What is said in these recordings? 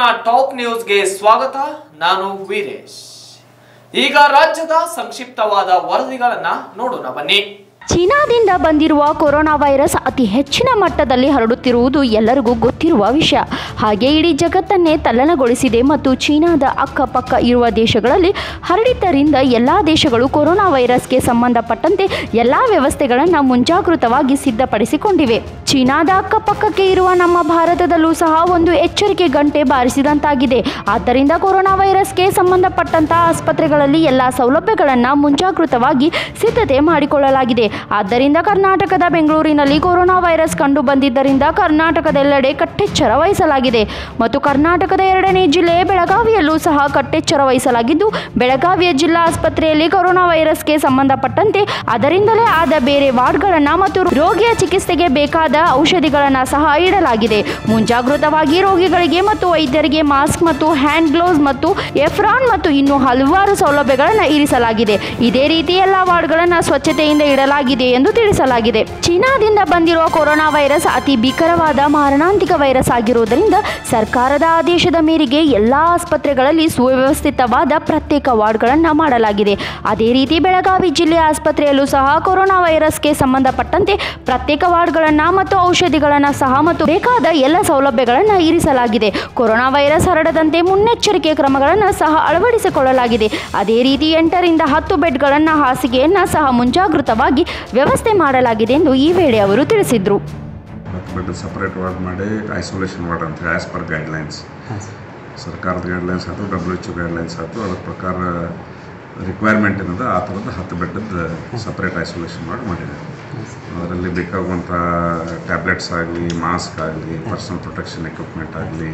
Top ನ್ಯೂಸ್ಗೆ ಸ್ವಾಗತ ನಾನು ವೀರೇಶ್ ಈಗ ರಾಜ್ಯದ ಸಂಕ್ಷಿಪ್ತವಾದ ವರದಿಗಳನ್ನ ನೋಡೋಣ ಬನ್ನಿ ಚೀನಾದಿಂದ ಬಂದಿರುವ ಕೊರೋನಾ ವೈರಸ್ ಅತಿ ಹೆಚ್ಚಿನ ಮಟ್ಟದಲ್ಲಿ ಹರಡುತ್ತಿರುವುದು ಎಲ್ಲರಿಗೂ ಗೊತ್ತಿರುವ ವಿಷಯ ಹಾಗೆ ಇಡೀ ಜಗತ್ತನ್ನೇ ತಲ್ಲಣಗೊಳಿಸಿದೆ ಮತ್ತು ಚೀನಾದ ಅಕ್ಕಪಕ್ಕ ಇರುವ ದೇಶಗಳಲ್ಲಿ ಹರಡಿದ್ದರಿಂದ ಎಲ್ಲ ದೇಶಗಳು ಕೊರೋನಾ ವೈರಸ್ಗೆ ಸಂಬಂಧಪಟ್ಟಂತೆ ಎಲ್ಲ ವ್ಯವಸ್ಥೆಗಳನ್ನು ಮುಂಜಾಗೃತವಾಗಿ ಸಿದ್ಧಪಡಿಸಿಕೊಂಡಿವೆ ಚೀನಾದ ಅಕ್ಕಪಕ್ಕಕ್ಕೆ ಇರುವ ನಮ್ಮ ಭಾರತದಲ್ಲೂ ಸಹ ಒಂದು ಎಚ್ಚರಿಕೆ ಗಂಟೆ ಬಾರಿಸಿದಂತಾಗಿದೆ ಆದ್ದರಿಂದ ಕೊರೋನಾ ವೈರಸ್ಗೆ ಸಂಬಂಧಪಟ್ಟಂತಹ ಆಸ್ಪತ್ರೆಗಳಲ್ಲಿ ಎಲ್ಲ ಸೌಲಭ್ಯಗಳನ್ನು ಮುಂಜಾಗೃತವಾಗಿ ಸಿದ್ಧತೆ ಮಾಡಿಕೊಳ್ಳಲಾಗಿದೆ ಆದ್ದರಿಂದ ಕರ್ನಾಟಕದ ಬೆಂಗಳೂರಿನಲ್ಲಿ ಕೊರೋನಾ ವೈರಸ್ ಕಂಡು ಬಂದಿದ್ದರಿಂದ ಕರ್ನಾಟಕದೆಲ್ಲೆಡೆ ಕಟ್ಟೆಚ್ಚರ ವಹಿಸಲಾಗಿದೆ ಮತ್ತು ಕರ್ನಾಟಕದ ಎರಡನೇ ಜಿಲ್ಲೆ ಬೆಳಗಾವಿಯಲ್ಲೂ ಸಹ ಕಟ್ಟೆಚ್ಚರ ವಹಿಸಲಾಗಿದ್ದು ಬೆಳಗಾವಿಯ ಜಿಲ್ಲಾ ಆಸ್ಪತ್ರೆಯಲ್ಲಿ ಕೊರೋನಾ ವೈರಸ್ಗೆ ಸಂಬಂಧಪಟ್ಟಂತೆ ಅದರಿಂದಲೇ ಆದ ಬೇರೆ ವಾರ್ಡ್ಗಳನ್ನು ಮತ್ತು ರೋಗಿಯ ಚಿಕಿತ್ಸೆಗೆ ಬೇಕಾದ ಔಷಧಿಗಳನ್ನು ಸಹ ಇಡಲಾಗಿದೆ ಮುಂಜಾಗೃತವಾಗಿ ರೋಗಿಗಳಿಗೆ ಮತ್ತು ವೈದ್ಯರಿಗೆ ಮಾಸ್ಕ್ ಮತ್ತು ಹ್ಯಾಂಡ್ ಗ್ಲೌಸ್ ಮತ್ತು ಎಫ್ರಾನ್ ಮತ್ತು ಇನ್ನೂ ಹಲವಾರು ಸೌಲಭ್ಯಗಳನ್ನು ಇರಿಸಲಾಗಿದೆ ಇದೇ ರೀತಿ ಎಲ್ಲ ವಾರ್ಡ್ಗಳನ್ನು ಸ್ವಚ್ಛತೆಯಿಂದ ಇಡಲಾಗಿದೆ ಎಂದು ತಿಳಿಸಲಾಗಿದೆ ಚೀನಾದಿಂದ ಬಂದಿರುವ ಕೊರೋನಾ ವೈರಸ್ ಅತಿ ಭೀಕರವಾದ ಮಾರಣಾಂತಿಕ ವೈರಸ್ ಆಗಿರುವುದರಿಂದ ಸರ್ಕಾರದ ಆದೇಶದ ಮೇರೆಗೆ ಎಲ್ಲ ಆಸ್ಪತ್ರೆಗಳಲ್ಲಿ ಸುವ್ಯವಸ್ಥಿತವಾದ ಪ್ರತ್ಯೇಕ ವಾರ್ಡ್ಗಳನ್ನು ಮಾಡಲಾಗಿದೆ ಅದೇ ರೀತಿ ಬೆಳಗಾವಿ ಜಿಲ್ಲೆಯ ಆಸ್ಪತ್ರೆಯಲ್ಲೂ ಸಹ ಕೊರೋನಾ ವೈರಸ್ಗೆ ಸಂಬಂಧಪಟ್ಟಂತೆ ಪ್ರತ್ಯೇಕ ವಾರ್ಡ್ಗಳನ್ನು ಮತ್ತು ಔಷಧಿಗಳನ್ನು ಸಹ ಮತ್ತು ಬೇಕಾದ ಎಲ್ಲ ಸೌಲಭ್ಯಗಳನ್ನು ಇರಿಸಲಾಗಿದೆ ಕೊರೋನಾ ವೈರಸ್ ಹರಡದಂತೆ ಮುನ್ನೆಚ್ಚರಿಕೆ ಕ್ರಮಗಳನ್ನು ಸಹ ಅಳವಡಿಸಿಕೊಳ್ಳಲಾಗಿದೆ ಅದೇ ರೀತಿ ಎಂಟರಿಂದ ಹತ್ತು ಬೆಡ್ಗಳನ್ನು ಹಾಸಿಗೆಯನ್ನು ಸಹ ಮುಂಜಾಗೃತವಾಗಿ ವ್ಯವಸ್ಥೆ ಮಾಡಲಾಗಿದೆ ಎಂದು ಈ ವೇಳೆ ಅವರು ತಿಳಿಸಿದರು ಹತ್ತು ಬೆಡ್ ಸಪ್ರೇಟ್ ವಾರ್ಡ್ ಮಾಡಿ ಐಸೋಲೇಷನ್ ವಾರ್ಡ್ ಅಂತ ಹೇಳಿ ಆ್ಯಸ್ ಪರ್ ಗೈಡ್ಲೈನ್ಸ್ ಸರ್ಕಾರದ ಗೈಡ್ಲೈನ್ಸ್ ಆಯ್ತು ಡಬ್ಲ್ಯೂ ಎಚ್ ಗೈಡ್ಲೈನ್ಸ್ ಆಯ್ತು ಅದ್ರ ಪ್ರಕಾರ ರಿಕ್ವೈರ್ಮೆಂಟ್ ಏನದ ಆ ಥರದ್ದು ಹತ್ತು ಬೆಡ್ಡದ್ದು ಸಪ್ರೇಟ್ ಐಸೋಲೇಷನ್ ವಾರ್ಡ್ ಮಾಡಿದ್ದಾರೆ ಅದರಲ್ಲಿ ಬೇಕಾಗುವಂಥ ಟ್ಯಾಬ್ಲೆಟ್ಸ್ ಆಗಲಿ ಮಾಸ್ಕ್ ಆಗಲಿ ಪರ್ಸನಲ್ ಪ್ರೊಟೆಕ್ಷನ್ ಎಕ್ವಿಪ್ಮೆಂಟ್ ಆಗಲಿ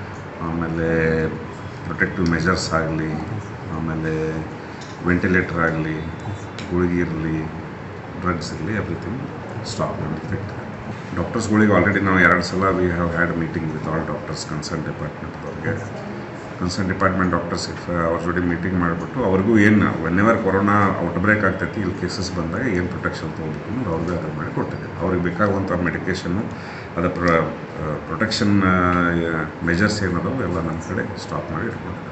ಆಮೇಲೆ ಪ್ರೊಟೆಕ್ಟಿವ್ ಮೆಜರ್ಸ್ ಆಗಲಿ ಆಮೇಲೆ ವೆಂಟಿಲೇಟರ್ ಆಗಲಿ ಗುಳಿಗೆ ಇರಲಿ ಡ್ರಗ್ಸ್ ಇರಲಿ ಎವ್ರಿಥಿಂಗ್ ಸ್ಟಾಕ್ ಮಾಡಿರ್ಬೇಕು ಡಾಕ್ಟರ್ಸ್ಗಳಿಗೆ ಆಲ್ರೆಡಿ ನಾವು ಎರಡು ಸಲ we have had meeting with all doctors concern ಡಿಪಾರ್ಟ್ಮೆಂಟ್ದವ್ರಿಗೆ ಕನ್ಸರ್ನ್ ಡಿಪಾರ್ಟ್ಮೆಂಟ್ ಡಾಕ್ಟರ್ಸ್ ಅವ್ರ ಜೊತೆ ಮೀಟಿಂಗ್ ಮಾಡಿಬಿಟ್ಟು ಅವ್ರಿಗೂ ಏನು whenever corona outbreak ಆಗ್ತೈತಿ ಇಲ್ಲಿ ಕೇಸಸ್ ಬಂದಾಗ ಏನು ಪ್ರೊಟೆಕ್ಷನ್ ತೊಗೊಬೇಕು ಅನ್ನೋದು ಅವ್ರಿಗೆ ಅದನ್ನು ಮಾಡಿ ಕೊಟ್ಟಿದೆ ಅವ್ರಿಗೆ ಬೇಕಾಗುವಂಥ ಮೆಡಿಕೇಷನ್ನು ಅದರ ಪ್ರ ಪ್ರೊಟೆಕ್ಷನ್ ಮೆಜರ್ಸ್ ಏನದಾವು ಎಲ್ಲ ನಮ್ಮ ಕಡೆ ಸ್ಟಾಪ್ ಮಾಡಿ ಇಟ್ಕೊಂಡಿದ್ದಾರೆ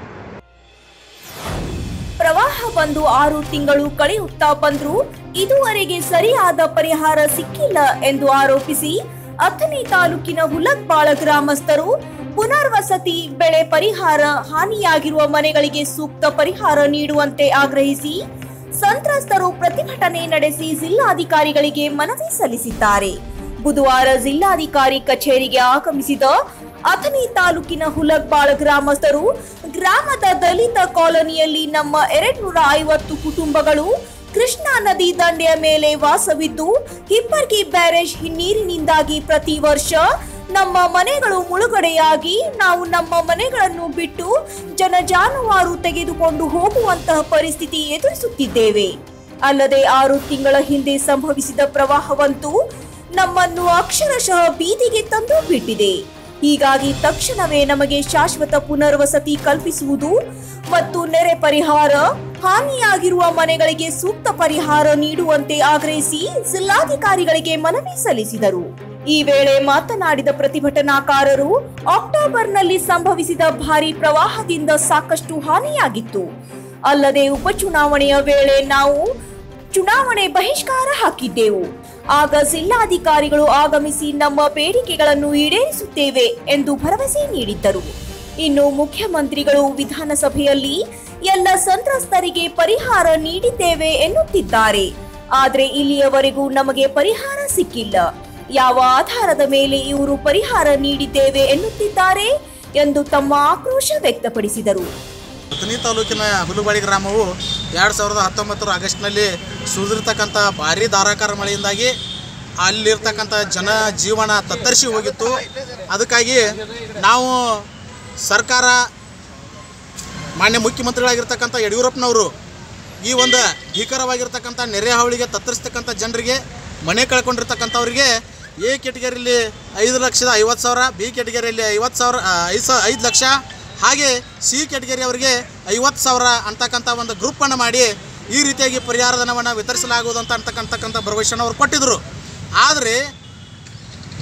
ಪ್ರವಾಹ ಬಂದು ಆರು ತಿಂಗಳು ಕಳೆಯುತ್ತಾ ಬಂದ್ರೂ ಇದುವರೆಗೆ ಸರಿಯಾದ ಪರಿಹಾರ ಸಿಕ್ಕಿಲ್ಲ ಎಂದು ಆರೋಪಿಸಿ ಅಥಣಿ ತಾಲೂಕಿನ ಹುಲಕ್ಬಾಳ ಗ್ರಾಮಸ್ಥರು ಪುನರ್ವಸತಿ ಬೆಳೆ ಪರಿಹಾರ ಹಾನಿಯಾಗಿರುವ ಮನೆಗಳಿಗೆ ಸೂಕ್ತ ಪರಿಹಾರ ನೀಡುವಂತೆ ಆಗ್ರಹಿಸಿ ಸಂತ್ರಸ್ತರು ಪ್ರತಿಭಟನೆ ನಡೆಸಿ ಜಿಲ್ಲಾಧಿಕಾರಿಗಳಿಗೆ ಮನವಿ ಸಲ್ಲಿಸಿದ್ದಾರೆ ಬುಧವಾರ ಜಿಲ್ಲಾಧಿಕಾರಿ ಕಚೇರಿಗೆ ಆಗಮಿಸಿದ ಅಥಣಿ ತಾಲೂಕಿನ ಹುಲಕ್ಬಾಳ ಗ್ರಾಮಸ್ಥರು ಗ್ರಾಮದ ದಲಿತ ಕಾಲೋನಿಯಲ್ಲಿ ನಮ್ಮ ಎರಡ್ನೂರ ಐವತ್ತು ಕುಟುಂಬಗಳು ಕೃಷ್ಣಾ ನದಿ ದಂಡೆಯ ಮೇಲೆ ವಾಸವಿದ್ದು ಹಿಪ್ಪರ್ಗಿ ಬ್ಯಾರೇಜ್ ನೀರಿನಿಂದಾಗಿ ಪ್ರತಿ ವರ್ಷ ನಮ್ಮ ಮನೆಗಳು ಮುಳುಗಡೆಯಾಗಿ ನಾವು ನಮ್ಮ ಮನೆಗಳನ್ನು ಬಿಟ್ಟು ಜನ ಜಾನುವಾರು ತೆಗೆದುಕೊಂಡು ಹೋಗುವಂತಹ ಪರಿಸ್ಥಿತಿ ಎದುರಿಸುತ್ತಿದ್ದೇವೆ ಅಲ್ಲದೆ ಆರು ತಿಂಗಳ ಹಿಂದೆ ಸಂಭವಿಸಿದ ಪ್ರವಾಹವಂತೂ ನಮ್ಮನ್ನು ಅಕ್ಷರಶಃ ಬೀದಿಗೆ ತಂದು ಬಿಟ್ಟಿದೆ ಹೀಗಾಗಿ ತಕ್ಷಣವೇ ನಮಗೆ ಶಾಶ್ವತ ಪುನರ್ವಸತಿ ಕಲ್ಪಿಸುವುದು ಮತ್ತು ನೆರೆ ಪರಿಹಾರ ಹಾನಿಯಾಗಿರುವ ಮನೆಗಳಿಗೆ ಸೂಕ್ತ ಪರಿಹಾರ ನೀಡುವಂತೆ ಆಗ್ರಹಿಸಿ ಜಿಲ್ಲಾಧಿಕಾರಿಗಳಿಗೆ ಮನವಿ ಸಲ್ಲಿಸಿದರು ಈ ವೇಳೆ ಮಾತನಾಡಿದ ಪ್ರತಿಭಟನಾಕಾರರು ಅಕ್ಟೋಬರ್ನಲ್ಲಿ ಸಂಭವಿಸಿದ ಭಾರಿ ಪ್ರವಾಹದಿಂದ ಸಾಕಷ್ಟು ಹಾನಿಯಾಗಿತ್ತು ಅಲ್ಲದೆ ಉಪಚುನಾವಣೆಯ ವೇಳೆ ನಾವು ಚುನಾವಣೆ ಬಹಿಷ್ಕಾರ ಹಾಕಿದ್ದೆವು ಆಗ ಜಿಲ್ಲಾಧಿಕಾರಿಗಳು ಆಗಮಿಸಿ ನಮ್ಮ ಬೇಡಿಕೆಗಳನ್ನು ಈಡೇರಿಸುತ್ತೇವೆ ಎಂದು ಭರವಸೆ ನೀಡಿದ್ದರು ಇನ್ನು ಮುಖ್ಯಮಂತ್ರಿಗಳು ವಿಧಾನಸಭೆಯಲ್ಲಿ ಎಲ್ಲ ಸಂತ್ರಸ್ತರಿಗೆ ಪರಿಹಾರ ನೀಡಿದ್ದೇವೆ ಎನ್ನುತ್ತಿದ್ದಾರೆ ಆದರೆ ಇಲ್ಲಿಯವರೆಗೂ ನಮಗೆ ಪರಿಹಾರ ಸಿಕ್ಕಿಲ್ಲ ಯಾವ ಆಧಾರದ ಮೇಲೆ ಇವರು ಪರಿಹಾರ ನೀಡಿದ್ದೇವೆ ಎನ್ನುತ್ತಿದ್ದಾರೆ ಎಂದು ತಮ್ಮ ಆಕ್ರೋಶ ವ್ಯಕ್ತಪಡಿಸಿದರು ಅಥಣಿ ತಾಲೂಕಿನ ಹುಲುಬಾಳಿ ಗ್ರಾಮವು ಎರಡು ಸಾವಿರದ ಹತ್ತೊಂಬತ್ತರ ಆಗಸ್ಟ್ನಲ್ಲಿ ಸುರಿದಿರ್ತಕ್ಕಂಥ ಭಾರೀ ಧಾರಾಕಾರ ಮಳೆಯಿಂದಾಗಿ ಅಲ್ಲಿರ್ತಕ್ಕಂಥ ಜನ ಜೀವನ ತತ್ತರಿಸಿ ಹೋಗಿತ್ತು ಅದಕ್ಕಾಗಿ ನಾವು ಸರ್ಕಾರ ಮಾನ್ಯ ಮುಖ್ಯಮಂತ್ರಿಗಳಾಗಿರ್ತಕ್ಕಂಥ ಯಡಿಯೂರಪ್ಪನವರು ಈ ಒಂದು ಭೀಕರವಾಗಿರ್ತಕ್ಕಂಥ ನೆರೆ ಹಾವಳಿಗೆ ತತ್ತರಿಸ್ತಕ್ಕಂಥ ಜನರಿಗೆ ಮನೆ ಕಳ್ಕೊಂಡಿರ್ತಕ್ಕಂಥವ್ರಿಗೆ ಎ ಕೆಟಗರಿಯಲ್ಲಿ ಐದು ಲಕ್ಷದ ಐವತ್ತು ಸಾವಿರ ಬಿ ಕೆಟಗರಿಯಲ್ಲಿ ಐವತ್ತು ಸಾವಿರ ಆ, ಐದು ಸಾವಿರ ಐದು ಲಕ್ಷ ಹಾಗೆ ಸಿ ಕೆಟಗರಿ ಅವರಿಗೆ ಐವತ್ತು ಸಾವಿರ ಅಂತಕ್ಕಂಥ ಒಂದು ಗ್ರೂಪನ್ನು ಮಾಡಿ ಈ ರೀತಿಯಾಗಿ ಪರಿಹಾರ ಧನವನ್ನು ವಿತರಿಸಲಾಗುವುದು ಅಂತ ಅಂತಕ್ಕಂತಕ್ಕಂಥ ಭರವಸೆಯನ್ನು ಅವರು ಕೊಟ್ಟಿದ್ದರು ಆದರೆ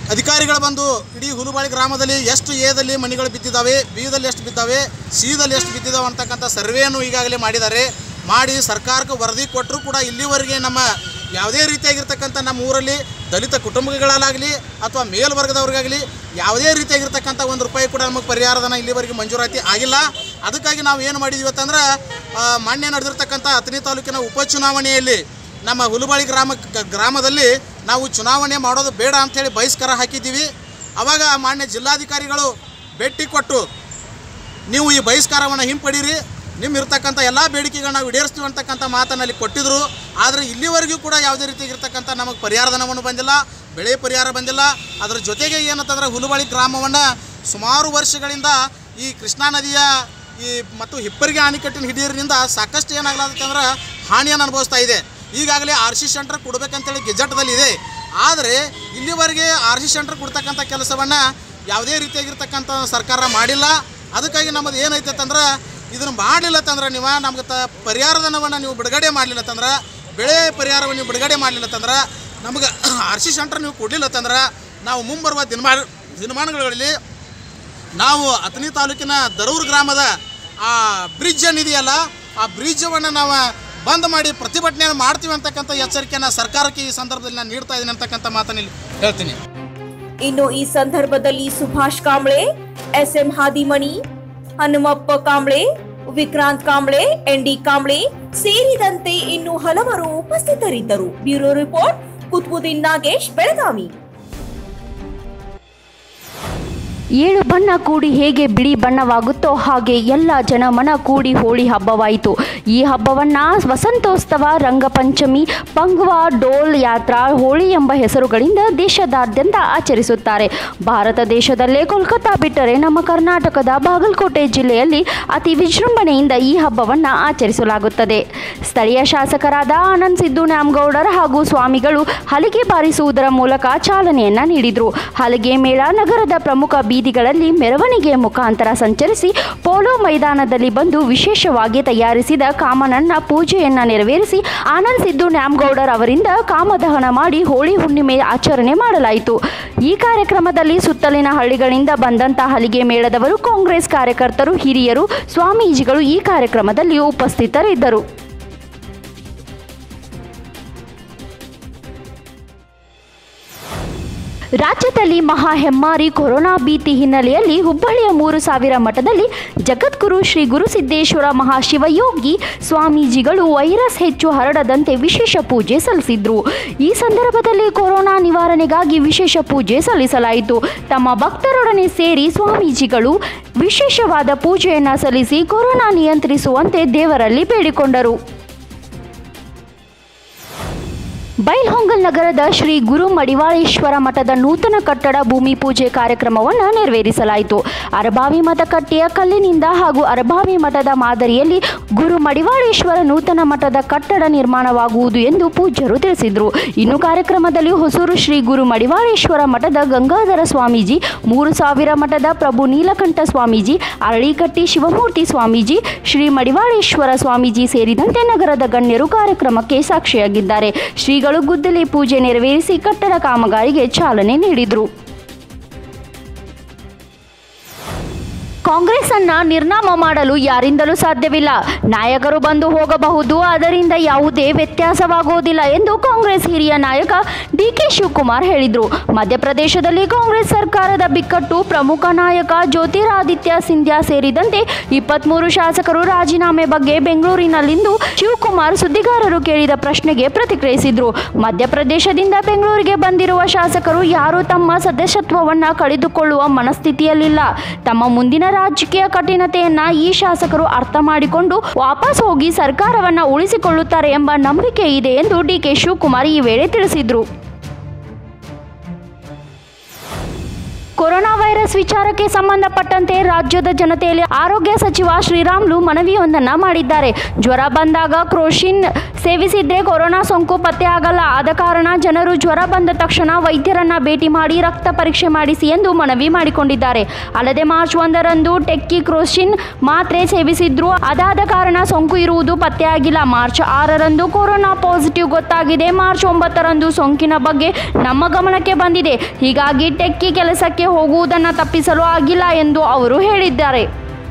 ಅಧಿಕಾರಿಗಳು ಬಂದು ಇಡೀ ಹುಲುಬಾಳಿ ಗ್ರಾಮದಲ್ಲಿ ಎಷ್ಟು ಎದಲ್ಲಿ ಮನೆಗಳು ಬಿದ್ದಿದ್ದಾವೆ ಬಿದಲ್ಲಿ ಎಷ್ಟು ಬಿದ್ದಾವೆ ಸಿದಲ್ಲಿ ಎಷ್ಟು ಬಿದ್ದಿದ್ದಾವೆ ಅಂತಕ್ಕಂಥ ಸರ್ವೆಯನ್ನು ಈಗಾಗಲೇ ಮಾಡಿದ್ದಾರೆ ಮಾಡಿ ಸರ್ಕಾರಕ್ಕೆ ವರದಿ ಕೊಟ್ಟರು ಕೂಡ ಇಲ್ಲಿವರೆಗೆ ನಮ್ಮ ಯಾವುದೇ ರೀತಿಯಾಗಿರ್ತಕ್ಕಂಥ ನಮ್ಮ ಊರಲ್ಲಿ ದಲಿತ ಕುಟುಂಬಗಳಾಗಲಿ ಅಥವಾ ಮೇಲ್ವರ್ಗದವ್ರಿಗಾಗಲಿ ಯಾವುದೇ ರೀತಿಯಾಗಿರ್ತಕ್ಕಂಥ ಒಂದು ರೂಪಾಯಿ ಕೂಡ ನಮಗೆ ಪರಿಹಾರಧನ ಇಲ್ಲಿವರೆಗೆ ಮಂಜೂರಾತಿ ಆಗಿಲ್ಲ ಅದಕ್ಕಾಗಿ ನಾವು ಏನು ಮಾಡಿದ್ವಿ ಅಂತಂದ್ರೆ ಆ, ಮೊನ್ನೆ ನಡೆದಿರ್ತಕ್ಕಂಥ ಹತ್ತನೇ ತಾಲೂಕಿನ ಉಪಚುನಾವಣೆಯಲ್ಲಿ ನಮ್ಮ ಹುಲುಬಾಳಿ ಗ್ರಾಮ ಗ್ರಾಮದಲ್ಲಿ ನಾವು ಚುನಾವಣೆ ಮಾಡೋದು ಬೇಡ ಅಂಥೇಳಿ ಬಹಿಷ್ಕಾರ ಹಾಕಿದ್ದೀವಿ ಅವಾಗ ಮಾನ್ಯ ಜಿಲ್ಲಾಧಿಕಾರಿಗಳು ಭೇಟಿ ಕೊಟ್ಟು ನೀವು ಈ ಬಹಿಷ್ಕಾರವನ್ನು ಹಿಂಪಡೀರಿ ನಿಮ್ಮ ಇರ್ತಕ್ಕಂಥ ಎಲ್ಲ ಬೇಡಿಕೆಗಳನ್ನ ನಾವು ಈಡೇರಿಸ್ತೀವಿ ಅಂತಕ್ಕಂಥ ಮಾತನ್ನು ಅಲ್ಲಿ ಕೊಟ್ಟಿದ್ರು ಆದರೆ ಇಲ್ಲಿವರೆಗೂ ಕೂಡ ಯಾವುದೇ ರೀತಿಯಾಗಿರ್ತಕ್ಕಂಥ ನಮಗೆ ಪರಿಹಾರಧನವನ್ನು ಬಂದಿಲ್ಲ ಬೆಳೆ ಪರಿಹಾರ ಬಂದಿಲ್ಲ ಅದರ ಜೊತೆಗೆ ಏನಂತಂದ್ರೆ ಹುಲುಬಾಳಿ ಗ್ರಾಮವನ್ನು ಸುಮಾರು ವರ್ಷಗಳಿಂದ ಈ ಕೃಷ್ಣಾ ನದಿಯ ಈ ಮತ್ತು ಹಿಪ್ಪರಿಗೆ ಅಣೆಕಟ್ಟಿನ ಹಿಡಿಯರಿನಿಂದ ಸಾಕಷ್ಟು ಏನಾಗ್ಲಾಗುತ್ತೆ ಅಂದ್ರೆ ಹಾನಿಯನ್ನು ಅನುಭವಿಸ್ತಾ ಇದೆ ಈಗಾಗಲೇ ಆರ್ ಸಿ ಸೆಂಟರ್ ಕೊಡಬೇಕಂತೇಳಿ ಗೆಜೆಟ್ದಲ್ಲಿ ಇದೆ ಆದರೆ ಇಲ್ಲಿವರೆಗೆ ಆರ್ ಸಿ ಸೆಂಟರ್ ಕೊಡ್ತಕ್ಕಂಥ ಕೆಲಸವನ್ನು ಯಾವುದೇ ರೀತಿಯಾಗಿರ್ತಕ್ಕಂಥ ಸರ್ಕಾರ ಮಾಡಿಲ್ಲ ಅದಕ್ಕಾಗಿ ನಮ್ಮದು ಏನೈತೆ ಅಂತಂದ್ರೆ ಇದನ್ನು ಮಾಡಲಿಲ್ಲ ತಂದ್ರೆ ನೀವು ನಮ್ಗೆ ತ ಪರಿಹಾರಧನವನ್ನು ನೀವು ಬಿಡುಗಡೆ ಮಾಡಲಿಲ್ಲ ತಂದ್ರೆ ಬೆಳೆ ಪರಿಹಾರವನ್ನು ನೀವು ಬಿಡುಗಡೆ ಮಾಡಲಿಲ್ಲ ತಂದ್ರೆ ನಮ್ಗೆ ಆರ್ ಸಿ ಸೆಂಟರ್ ನೀವು ಕೊಡಲಿಲ್ಲ ತಂದ್ರೆ ನಾವು ಮುಂಬರುವ ದಿನಮಾನ ದಿನಮಾನಗಳಲ್ಲಿ ನಾವು ಅತನಿ ತಾಲೂಕಿನ ದರೂರು ಗ್ರಾಮದ ಆ ಬ್ರಿಡ್ಜ್ ಏನಿದೆಯಲ್ಲ ಆ ಬ್ರಿಡ್ಜವನ್ನು ನಾವು ಬಂದ್ ಮಾಡಿ ಪ್ರತಿಭಟನೆಯನ್ನು ಮಾಡ್ತೀವಿ ಅಂತಕ್ಕಂಥ ಎಚ್ಚರಿಕೆಯನ್ನು ಸರ್ಕಾರಕ್ಕೆ ಈ ಸಂದರ್ಭದಲ್ಲಿ ನಾನು ನೀಡ್ತಾ ಇದ್ದೀನಿ ಅಂತಕ್ಕಂಥ ಮಾತನ್ನು ಇಲ್ಲಿ ಹೇಳ್ತೀನಿ ಇನ್ನು ಈ ಸಂದರ್ಭದಲ್ಲಿ ಸುಭಾಷ್ ಕಾಂಬ್ಳೆ ಎಸ್ಎಂ ಹಾದಿಮಣಿ ಹನುಮಪ್ಪ ಕಾಂಬ್ಳೆ ವಿಕ್ರಾಂತ್ ಕಾಂಬ್ಳೆ ಎನ್ಡಿ ಕಾಂಬ್ಳೆ ಸೇರಿದಂತೆ ಇನ್ನು ಹಲವರು ಉಪಸ್ಥಿತರಿದ್ದರು ಬ್ಯೂರೋ ರಿಪೋರ್ಟ್ ಕುತ್ಬುದ್ದೀನ್ ನಾಗೇಶ್ ಬೆಳಗಾವಿ ಏಳು ಬಣ್ಣ ಕೂಡಿ ಹೇಗೆ ಬಿಳಿ ಬಣ್ಣವಾಗುತ್ತೋ ಹಾಗೆ ಎಲ್ಲ ಜನಮನ ಕೂಡಿ ಹೋಳಿ ಹಬ್ಬವಾಯಿತು ಈ ಹಬ್ಬವನ್ನು ವಸಂತೋತ್ಸವ ರಂಗಪಂಚಮಿ ಪಂಗ್ವಾ ಡೋಲ್ ಯಾತ್ರಾ ಹೋಳಿ ಎಂಬ ಹೆಸರುಗಳಿಂದ ದೇಶದಾದ್ಯಂತ ಆಚರಿಸುತ್ತಾರೆ ಭಾರತ ದೇಶದಲ್ಲೇ ಕೋಲ್ಕತ್ತಾ ಬಿಟ್ಟರೆ ನಮ್ಮ ಕರ್ನಾಟಕದ ಬಾಗಲಕೋಟೆ ಜಿಲ್ಲೆಯಲ್ಲಿ ಅತಿ ವಿಜೃಂಭಣೆಯಿಂದ ಈ ಹಬ್ಬವನ್ನು ಆಚರಿಸಲಾಗುತ್ತದೆ ಸ್ಥಳೀಯ ಶಾಸಕರಾದ ಆನಂದ್ ಸಿದ್ದು ನ್ಯಾಮಗೌಡರ್ ಹಾಗೂ ಸ್ವಾಮಿಗಳು ಹಲಿಗೆ ಬಾರಿಸುವುದರ ಮೂಲಕ ಚಾಲನೆಯನ್ನ ನೀಡಿದರು ಹಲಿಗೆ ಮೇಳ ನಗರದ ಪ್ರಮುಖ ಬೀದಿಗಳಲ್ಲಿ ಮೆರವಣಿಗೆ ಮುಖಾಂತರ ಸಂಚರಿಸಿ ಪೋಲೋ ಮೈದಾನದಲ್ಲಿ ಬಂದು ವಿಶೇಷವಾಗಿ ತಯಾರಿಸಿದ ಕಾಮನನ್ನ ಪೂಜೆಯನ್ನ ನೆರವೇರಿಸಿ ಆನಂದ್ ಸಿದ್ದು ನ್ಯಾಮಗೌಡರ್ ಅವರಿಂದ ಕಾಮದಹನ ಮಾಡಿ ಹೋಳಿ ಹುಣ್ಣಿಮೆ ಆಚರಣೆ ಮಾಡಲಾಯಿತು ಈ ಕಾರ್ಯಕ್ರಮದಲ್ಲಿ ಸುತ್ತಲಿನ ಹಳ್ಳಿಗಳಿಂದ ಬಂದಂತ ಹಲಿಗೆ ಮೇಳದವರು ಕಾಂಗ್ರೆಸ್ ಕಾರ್ಯಕರ್ತರು ಹಿರಿಯರು ಸ್ವಾಮೀಜಿಗಳು ಈ ಕಾರ್ಯಕ್ರಮದಲ್ಲಿ ಉಪಸ್ಥಿತರಿದ್ದರು ರಾಜ್ಯದಲ್ಲಿ ಮಹಾ ಹೆಮ್ಮಾರಿ ಕೊರೋನಾ ಭೀತಿ ಹಿನ್ನೆಲೆಯಲ್ಲಿ ಹುಬ್ಬಳ್ಳಿಯ ಮೂರು ಸಾವಿರ ಮಠದಲ್ಲಿ ಜಗದ್ಗುರು ಶ್ರೀ ಗುರುಸಿದ್ದೇಶ್ವರ ಮಹಾಶಿವಯೋಗಿ ಸ್ವಾಮೀಜಿಗಳು ವೈರಸ್ ಹೆಚ್ಚು ಹರಡದಂತೆ ವಿಶೇಷ ಪೂಜೆ ಸಲ್ಲಿಸಿದ್ರು ಈ ಸಂದರ್ಭದಲ್ಲಿ ಕೊರೋನಾ ನಿವಾರಣೆಗಾಗಿ ವಿಶೇಷ ಪೂಜೆ ಸಲ್ಲಿಸಲಾಯಿತು ತಮ್ಮ ಭಕ್ತರೊಡನೆ ಸೇರಿ ಸ್ವಾಮೀಜಿಗಳು ವಿಶೇಷವಾದ ಪೂಜೆಯನ್ನ ಸಲ್ಲಿಸಿ ಕೊರೋನಾ ನಿಯಂತ್ರಿಸುವಂತೆ ದೇವರಲ್ಲಿ ಬೇಡಿಕೊಂಡರು ಬೈಲ್ಹೊಂಗಲ್ ನಗರದ ಶ್ರೀ ಗುರು ಮಡಿವಾಳೇಶ್ವರ ಮಠದ ನೂತನ ಕಟ್ಟಡ ಭೂಮಿ ಪೂಜೆ ಕಾರ್ಯಕ್ರಮವನ್ನು ನೆರವೇರಿಸಲಾಯಿತು ಅರಬಾವಿ ಮತಕಟ್ಟೆಯ ಕಲ್ಲಿನಿಂದ ಹಾಗೂ ಅರಬಾವಿ ಮಠದ ಮಾದರಿಯಲ್ಲಿ ಗುರು ಮಡಿವಾಳೇಶ್ವರ ನೂತನ ಮಠದ ಕಟ್ಟಡ ನಿರ್ಮಾಣವಾಗುವುದು ಎಂದು ಪೂಜ್ಯರು ತಿಳಿಸಿದರು ಇನ್ನು ಕಾರ್ಯಕ್ರಮದಲ್ಲಿ ಹೊಸೂರು ಶ್ರೀ ಗುರು ಮಡಿವಾಳೇಶ್ವರ ಮಠದ ಗಂಗಾಧರ ಸ್ವಾಮೀಜಿ ಮೂರು ಸಾವಿರ ಮಠದ ಪ್ರಭು ನೀಲಕಂಠ ಸ್ವಾಮೀಜಿ ಅರಳಿಕಟ್ಟಿ ಶಿವಮೂರ್ತಿ ಸ್ವಾಮೀಜಿ ಶ್ರೀ ಮಡಿವಾಳೇಶ್ವರ ಸ್ವಾಮೀಜಿ ಸೇರಿದಂತೆ ನಗರದ ಗಣ್ಯರು ಕಾರ್ಯಕ್ರಮಕ್ಕೆ ಸಾಕ್ಷಿಯಾಗಿದ್ದಾರೆ ಶ್ರೀಗಳು ಗುದ್ದಲಿ ಪೂಜೆ ನೆರವೇರಿಸಿ ಕಟ್ಟಡ ಕಾಮಗಾರಿಗೆ ಚಾಲನೆ ನೀಡಿದರು ಕಾಂಗ್ರೆಸ್ ಅನ್ನ ನಿರ್ನಾಮ ಮಾಡಲು ಯಾರಿಂದಲೂ ಸಾಧ್ಯವಿಲ್ಲ ನಾಯಕರು ಬಂದು ಹೋಗಬಹುದು ಅದರಿಂದ ಯಾವುದೇ ವ್ಯತ್ಯಾಸವಾಗುವುದಿಲ್ಲ ಎಂದು ಕಾಂಗ್ರೆಸ್ ಹಿರಿಯ ನಾಯಕ ಡಿಕೆ ಶಿವಕುಮಾರ್ ಹೇಳಿದರು ಮಧ್ಯಪ್ರದೇಶದಲ್ಲಿ ಕಾಂಗ್ರೆಸ್ ಸರ್ಕಾರದ ಬಿಕ್ಕಟ್ಟು ಪ್ರಮುಖ ನಾಯಕ ಜ್ಯೋತಿರಾದಿತ್ಯ ಸಿಂಧ್ಯಾ ಸೇರಿದಂತೆ ಇಪ್ಪತ್ಮೂರು ಶಾಸಕರು ರಾಜೀನಾಮೆ ಬಗ್ಗೆ ಬೆಂಗಳೂರಿನಲ್ಲಿಂದು ಶಿವಕುಮಾರ್ ಸುದ್ದಿಗಾರರು ಕೇಳಿದ ಪ್ರಶ್ನೆಗೆ ಪ್ರತಿಕ್ರಿಯಿಸಿದರು ಮಧ್ಯಪ್ರದೇಶದಿಂದ ಬೆಂಗಳೂರಿಗೆ ಬಂದಿರುವ ಶಾಸಕರು ಯಾರು ತಮ್ಮ ಸದಸ್ಯತ್ವವನ್ನ ಕಳೆದುಕೊಳ್ಳುವ ಮನಸ್ಥಿತಿಯಲ್ಲಿಲ್ಲ ತಮ್ಮ ಮುಂದಿನ ರಾಜಕೀಯ ಕಠಿಣತೆಯನ್ನ ಈ ಶಾಸಕರು ಅರ್ಥ ಮಾಡಿಕೊಂಡು ವಾಪಸ್ ಹೋಗಿ ಸರ್ಕಾರವನ್ನ ಉಳಿಸಿಕೊಳ್ಳುತ್ತಾರೆ ಎಂಬ ನಂಬಿಕೆ ಇದೆ ಎಂದು ಡಿಕೆ ಶಿವಕುಮಾರ್ ಈ ವೇಳೆ ತಿಳಿಸಿದರು ಕೊರೋನಾ ವೈರಸ್ ವಿಚಾರಕ್ಕೆ ಸಂಬಂಧಪಟ್ಟಂತೆ ರಾಜ್ಯದ ಜನತೆಯಲ್ಲಿ ಆರೋಗ್ಯ ಸಚಿವ ಶ್ರೀರಾಮ್ಲು ಮನವಿಯೊಂದನ್ನ ಮಾಡಿದ್ದಾರೆ ಜ್ವರ ಬಂದಾಗ ಕ್ರೋಶಿನ್ ಸೇವಿಸಿದ್ರೆ ಕೊರೋನಾ ಸೋಂಕು ಪತ್ತೆ ಆಗಲ್ಲ ಆದ ಕಾರಣ ಜನರು ಜ್ವರ ಬಂದ ತಕ್ಷಣ ವೈದ್ಯರನ್ನ ಭೇಟಿ ಮಾಡಿ ರಕ್ತ ಪರೀಕ್ಷೆ ಮಾಡಿಸಿ ಎಂದು ಮನವಿ ಮಾಡಿಕೊಂಡಿದ್ದಾರೆ ಅಲ್ಲದೆ ಮಾರ್ಚ್ ಒಂದರಂದು ಟೆಕ್ಕಿ ಕ್ರೋಶಿನ್ ಮಾತ್ರೆ ಸೇವಿಸಿದ್ರು ಅದಾದ ಕಾರಣ ಸೋಂಕು ಇರುವುದು ಪತ್ತೆಯಾಗಿಲ್ಲ ಮಾರ್ಚ್ ಆರರಂದು ಕೊರೋನಾ ಪಾಸಿಟಿವ್ ಗೊತ್ತಾಗಿದೆ ಮಾರ್ಚ್ ಒಂಬತ್ತರಂದು ಸೋಂಕಿನ ಬಗ್ಗೆ ನಮ್ಮ ಗಮನಕ್ಕೆ ಬಂದಿದೆ ಹೀಗಾಗಿ ಟೆಕ್ಕಿ ಕೆಲಸಕ್ಕೆ ಹೋಗುವುದನ್ನು ತಪ್ಪಿಸಲು ಆಗಿಲ್ಲ ಎಂದು ಅವರು ಹೇಳಿದ್ದಾರೆ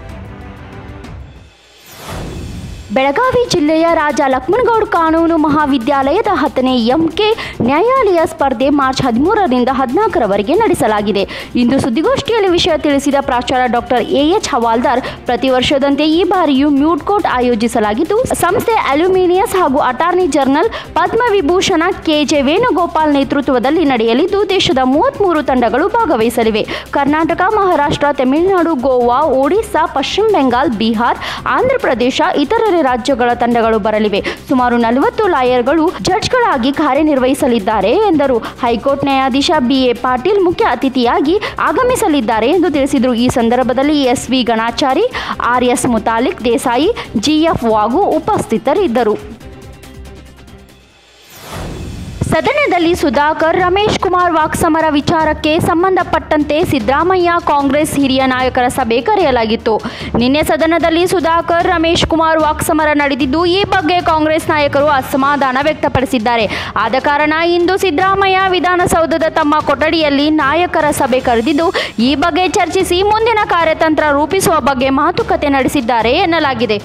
ಬೆಳಗಾವಿ ಜಿಲ್ಲೆಯ ರಾಜ ಲಕ್ಷ್ಮಣಗೌಡ ಕಾನೂನು ಮಹಾವಿದ್ಯಾಲಯದ ಹತ್ತನೇ ಎಂಕೆ ನ್ಯಾಯಾಲಯ ಸ್ಪರ್ಧೆ ಮಾರ್ಚ್ ಹದಿಮೂರರಿಂದ ಹದಿನಾಲ್ಕರವರೆಗೆ ನಡೆಸಲಾಗಿದೆ ಇಂದು ಸುದ್ದಿಗೋಷ್ಠಿಯಲ್ಲಿ ವಿಷಯ ತಿಳಿಸಿದ ಪ್ರಾಚಾರ್ಯ ಡಾಕ್ಟರ್ ಎ ಎಚ್ ಹವಾಲ್ದಾರ್ ಪ್ರತಿ ವರ್ಷದಂತೆ ಈ ಬಾರಿಯೂ ಮ್ಯೂಟ್ ಕೋರ್ಟ್ ಆಯೋಜಿಸಲಾಗಿದ್ದು ಸಂಸ್ಥೆ ಅಲ್ಯೂಮಿನಿಯಸ್ ಹಾಗೂ attorney general Padma Vibhushan KJ Venugopal ನೇತೃತ್ವದಲ್ಲಿ ನಡೆಯಲಿದ್ದು ದೇಶದ ಮೂವತ್ತ್ಮೂರು ತಂಡಗಳು ಭಾಗವಹಿಸಲಿವೆ ಕರ್ನಾಟಕ ಮಹಾರಾಷ್ಟ್ರ ತಮಿಳುನಾಡು ಗೋವಾ ಒಡಿಸ್ಸಾ ಪಶ್ಚಿಮ ಬೆಂಗಾಲ್ ಬಿಹಾರ್ ಆಂಧ್ರಪ್ರದೇಶ ಇತರೆ ರಾಜ್ಯಗಳ ತಂಡಗಳು ಬರಲಿವೆ ಸುಮಾರು ನಲವತ್ತು ಲಾಯರ್ಗಳು ಜಡ್ಜ್ಗಳಾಗಿ ಕಾರ್ಯನಿರ್ವಹಿಸಲಿದ್ದಾರೆ ಎಂದರು ಹೈಕೋರ್ಟ್ ನ್ಯಾಯಾಧೀಶ ಬಿ ಎ ಪಾಟೀಲ್ ಮುಖ್ಯ ಅತಿಥಿಯಾಗಿ ಆಗಮಿಸಲಿದ್ದಾರೆ ಎಂದು ತಿಳಿಸಿದರು ಈ ಸಂದರ್ಭದಲ್ಲಿ S V Ganachari R S Mutalik Desai GF Vagu ಉಪಸ್ಥಿತರಿದ್ದರು ಸದನದಲ್ಲಿ ಸುಧಾಕರ್ ರಮೇಶ್ ಕುಮಾರ್ ವಾಕ್ಸಮರ ವಿಚಾರಕ್ಕೆ ಸಂಬಂಧಪಟ್ಟಂತೆ ಸಿದ್ದರಾಮಯ್ಯ ಕಾಂಗ್ರೆಸ್ ಹಿರಿಯ ನಾಯಕರ ಸಭೆ ಕರೆಯಲಾಗಿತ್ತು ನಿನ್ನೆ ಸದನದಲ್ಲಿ ಸುಧಾಕರ್ ರಮೇಶ್ ಕುಮಾರ್ ವಾಕ್ಸಮರ ನಡೆದಿದ್ದು ಈ ಬಗ್ಗೆ ಕಾಂಗ್ರೆಸ್ ನಾಯಕರು ಅಸಮಾಧಾನ ವ್ಯಕ್ತಪಡಿಸಿದ್ದಾರೆ ಆದ ಕಾರಣ ಇಂದು ಸಿದ್ದರಾಮಯ್ಯ ವಿಧಾನಸೌಧದ ತಮ್ಮ ಕೊಠಡಿಯಲ್ಲಿ ನಾಯಕರ ಸಭೆ ಕರೆದಿದ್ದು ಈ ಬಗ್ಗೆ ಚರ್ಚಿಸಿ ಮುಂದಿನ ಕಾರ್ಯತಂತ್ರ ರೂಪಿಸುವ ಬಗ್ಗೆ ಮಾತುಕತೆ ನಡೆಸಿದ್ದಾರೆ ಎನ್ನಲಾಗಿದೆ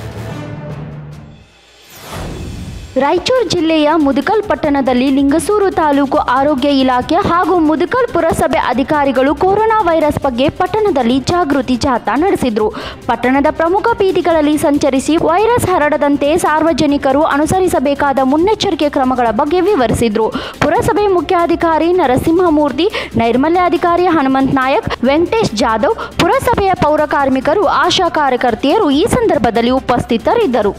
ರಾಯಚೂರು ಜಿಲ್ಲೆಯ ಮುದಕಲ್ ಪಟ್ಟಣದಲ್ಲಿ ಲಿಂಗಸೂರು ತಾಲೂಕು ಆರೋಗ್ಯ ಇಲಾಖೆ ಹಾಗೂ ಮುದಕಲ್ ಪುರಸಭೆ ಅಧಿಕಾರಿಗಳು ಕೊರೋನಾ ವೈರಸ್ ಬಗ್ಗೆ ಪಟ್ಟಣದಲ್ಲಿ ಜಾಗೃತಿ ಜಾಥಾ ನಡೆಸಿದ್ರು ಪಟ್ಟಣದ ಪ್ರಮುಖ ಬೀದಿಗಳಲ್ಲಿ ಸಂಚರಿಸಿ ವೈರಸ್ ಹರಡದಂತೆ ಸಾರ್ವಜನಿಕರು ಅನುಸರಿಸಬೇಕಾದ ಮುನ್ನೆಚ್ಚರಿಕೆ ಕ್ರಮಗಳ ಬಗ್ಗೆ ವಿವರಿಸಿದ್ರು ಪುರಸಭೆ ಮುಖ್ಯಾಧಿಕಾರಿ ನರಸಿಂಹಮೂರ್ತಿ ನೈರ್ಮಲ್ಯಾಧಿಕಾರಿ ಹನುಮಂತ್ ನಾಯಕ್ ವೆಂಕಟೇಶ್ ಜಾಧವ್ ಪುರಸಭೆಯ ಪೌರ ಕಾರ್ಮಿಕರು ಆಶಾ ಕಾರ್ಯಕರ್ತೆಯರು ಈ ಸಂದರ್ಭದಲ್ಲಿ ಉಪಸ್ಥಿತರಿದ್ದರು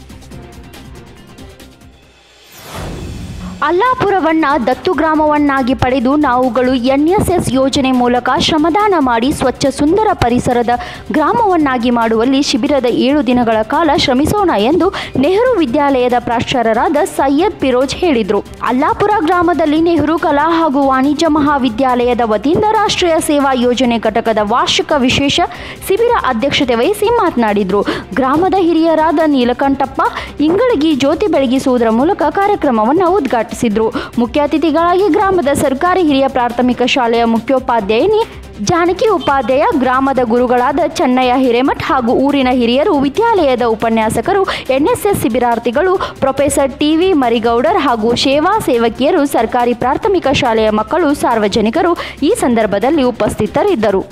ಅಲ್ಲಾಪುರವನ್ನ ದತ್ತು ಗ್ರಾಮವನ್ನಾಗಿ ಪಡೆದು ನಾವುಗಳು ಎನ್ಎಸ್ಎಸ್ ಯೋಜನೆ ಮೂಲಕ ಶ್ರಮದಾನ ಮಾಡಿ ಸ್ವಚ್ಛ ಸುಂದರ ಪರಿಸರದ ಗ್ರಾಮವನ್ನಾಗಿ ಮಾಡುವಲ್ಲಿ ಶಿಬಿರದ ಏಳು ದಿನಗಳ ಕಾಲ ಶ್ರಮಿಸೋಣ ಎಂದು ನೆಹರು ವಿದ್ಯಾಲಯದ ಪ್ರಾಚಾರ್ಯರಾದ ಸೈಯದ್ ಫಿರೋಜ್ ಹೇಳಿದರು ಅಲ್ಲಾಪುರ ಗ್ರಾಮದಲ್ಲಿ ನೆಹರು ಕಲಾ ಹಾಗೂ ವಾಣಿಜ್ಯ ಮಹಾವಿದ್ಯಾಲಯದ ವತಿಯಿಂದ ರಾಷ್ಟ್ರೀಯ ಸೇವಾ ಯೋಜನೆ ಘಟಕದ ವಾರ್ಷಿಕ ವಿಶೇಷ ಶಿಬಿರ ಅಧ್ಯಕ್ಷತೆ ವಹಿಸಿ ಮಾತನಾಡಿದರು ಗ್ರಾಮದ ಹಿರಿಯರಾದ ನೀಲಕಂಠಪ್ಪ ಇಂಗಳಗಿ ಜ್ಯೋತಿ ಬೆಳಗಿಸುವುದರ ಮೂಲಕ ಕಾರ್ಯಕ್ರಮವನ್ನು ಉದ್ಘಾಟಿಸಿದ್ರು ಮುಖ್ಯ ಅತಿಥಿಗಳಾಗಿ ಗ್ರಾಮದ ಸರ್ಕಾರಿ ಹಿರಿಯ ಪ್ರಾಥಮಿಕ ಶಾಲೆಯ ಮುಖ್ಯೋಪಾಧ್ಯಾಯಿನಿ ಜಾನಕಿ ಉಪಾಧ್ಯಾಯ ಗ್ರಾಮದ ಗುರುಗಳಾದ ಚೆನ್ನಯ್ಯ ಹಿರೇಮಠ್ ಹಾಗೂ ಊರಿನ ಹಿರಿಯರು ವಿದ್ಯಾಲಯದ ಉಪನ್ಯಾಸಕರು ಎನ್ಎಸ್ಎಸ್ ಶಿಬಿರಾರ್ಥಿಗಳು ಪ್ರೊಫೆಸರ್ ಟಿವಿ ಮರಿಗೌಡರ್ ಹಾಗೂ ಸೇವಾ ಸೇವಕಿಯರು ಸರ್ಕಾರಿ ಪ್ರಾಥಮಿಕ ಶಾಲೆಯ ಮಕ್ಕಳು ಸಾರ್ವಜನಿಕರು ಈ ಸಂದರ್ಭದಲ್ಲಿ ಉಪಸ್ಥಿತರಿದ್ದರು